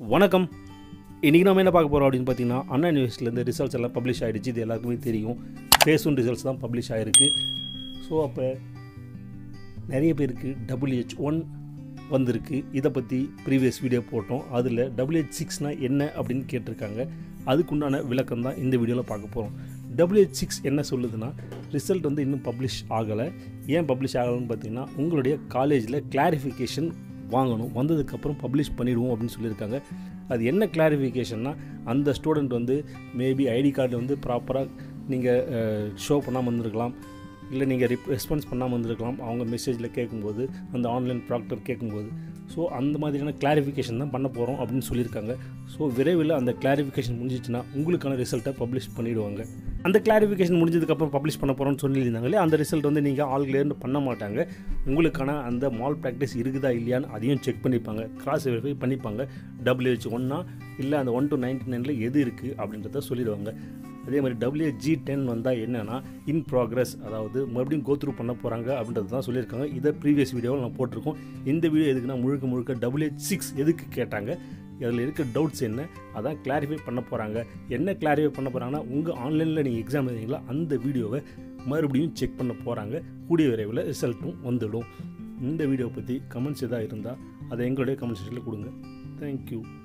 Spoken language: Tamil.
வணக்கம் இன்றைக்கி நம்ம என்ன பார்க்க போகிறோம் அப்படின்னு பார்த்தீங்கன்னா அண்ணா யூனிவர்சிட்டிலேருந்து ரிசல்ட்ஸ் எல்லாம் பப்ளிஷ் ஆகிடுச்சு இது எல்லாருக்குமே தெரியும் ஃபேஸ் ஒன் ரிசல்ட்ஸ் தான் பப்ளிஷ் ஆகிருக்கு ஸோ அப்போ நிறைய பேருக்கு டபிள்யூஹெச் ஒன் வந்திருக்கு இதை பற்றி ப்ரீவியஸ் வீடியோ போட்டோம் அதில் டபிள்யூஹெச் சிக்ஸ்னால் என்ன அப்படின்னு கேட்டிருக்காங்க அதுக்குண்டான விளக்கம் தான் இந்த வீடியோவில் பார்க்க போகிறோம் டபிள்யூஹெச் சிக்ஸ் என்ன சொல்லுதுன்னா ரிசல்ட் வந்து இன்னும் பப்ளிஷ் ஆகலை ஏன் பப்ளிஷ் ஆகலைன்னு பார்த்தீங்கன்னா உங்களுடைய காலேஜில் கிளாரிஃபிகேஷன் வாங்கணும் வந்ததுக்கப்புறம் பப்ளிஷ் பண்ணிடுவோம் அப்படின்னு சொல்லியிருக்காங்க அது என்ன கிளாரிஃபிகேஷன்னா அந்த ஸ்டூடெண்ட் வந்து மேபி ஐடி கார்டு வந்து ப்ராப்பராக நீங்கள் ஷோ பண்ணாமல் வந்திருக்கலாம் இல்லை நீங்கள் ரிப் ரெஸ்பான்ஸ் பண்ணாமல் வந்திருக்கலாம் அவங்க மெசேஜில் கேட்கும்போது அந்த ஆன்லைன் ப்ராக்டர் கேட்கும்போது ஸோ அந்த மாதிரியான கிளாரிஃபிகேஷன் தான் பண்ண போகிறோம் அப்படின்னு சொல்லியிருக்காங்க ஸோ விரைவில் அந்த கிளாரிஃபிகேஷன் முடிஞ்சிச்சுன்னா உங்களுக்கான ரிசல்ட்டை பப்ளிஷ் பண்ணிவிடுவாங்க அந்த கிளாரிஃபிகேஷன் முடிஞ்சதுக்கப்புறம் பப்ளிஷ் பண்ண போகிறோம்னு சொல்லியிருந்தாங்களே அந்த ரிசல்ட் வந்து நீங்கள் ஆல் கிளியர்னு பண்ண மாட்டாங்க உங்களுக்கான அந்த மால் ப்ராக்டிஸ் இருக்குதா இல்லையான்னு அதையும் செக் பண்ணிப்பாங்க கிராஸ் வெரிஃபை பண்ணிப்பாங்க டபிள்யூஹெச் ஒன்னா இல்லை அந்த ஒன் டு நைன்டி நைனில் எது இருக்குது அப்படின்றத சொல்லிடுவாங்க அதே மாதிரி டபிள்யூஹெச்ஜி டென் வந்தால் என்னென்னா இன் ப்ராக்ரஸ் அதாவது மறுபடியும் கோத்ரூ பண்ண போகிறாங்க அப்படின்றது தான் சொல்லியிருக்காங்க இதை ப்ரீவியஸ் வீடியோவில் நான் போட்டிருக்கோம் இந்த வீடியோ எதுக்குன்னா முழுக்க முழுக்க டபிள்யூஹெச் சிக்ஸ் எதுக்கு கேட்டாங்க அதில் இருக்க டவுட்ஸ் என்ன அதான் கிளாரிஃபை பண்ண போகிறாங்க என்ன கிளாரிஃபை பண்ண போகிறாங்கன்னா உங்கள் ஆன்லைனில் நீங்கள் எக்ஸாம் எழுதிங்களா அந்த வீடியோவை மறுபடியும் செக் பண்ண போகிறாங்க கூடிய விரைவில் ரிசல்ட்டும் வந்துடும் இந்த வீடியோ பற்றி கமெண்ட்ஸ் எதாவது இருந்தால் அதை எங்களுடைய கமெண்ட் செக்ஷனில் கொடுங்க தேங்க்யூ